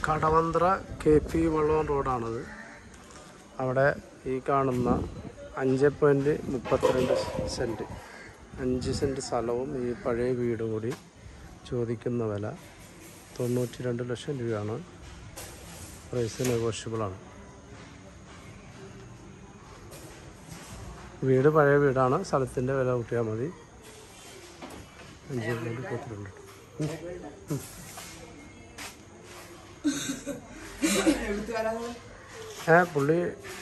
Kadavanthra K P Vallon റോഡാണത് അവിടെ ഈ കാണുന്ന അഞ്ച് പോയിൻറ്റ് മുപ്പത്തിരണ്ട് സെൻറ്റ് അഞ്ച് സെൻറ്റ് സ്ഥലവും ഈ പഴയ വീടും കൂടി ചോദിക്കുന്ന വില തൊണ്ണൂറ്റി രണ്ട് ലക്ഷം രൂപയാണ് പ്രൈസ് നെഗോഷ്യബിളാണ് വീട് പഴയ വീടാണ് സ്ഥലത്തിൻ്റെ വില കൂട്ടിയാൽ മതി അഞ്ച് പോയിൻറ്റ് മുപ്പത്തിരണ്ട് ഏ പുള്ളി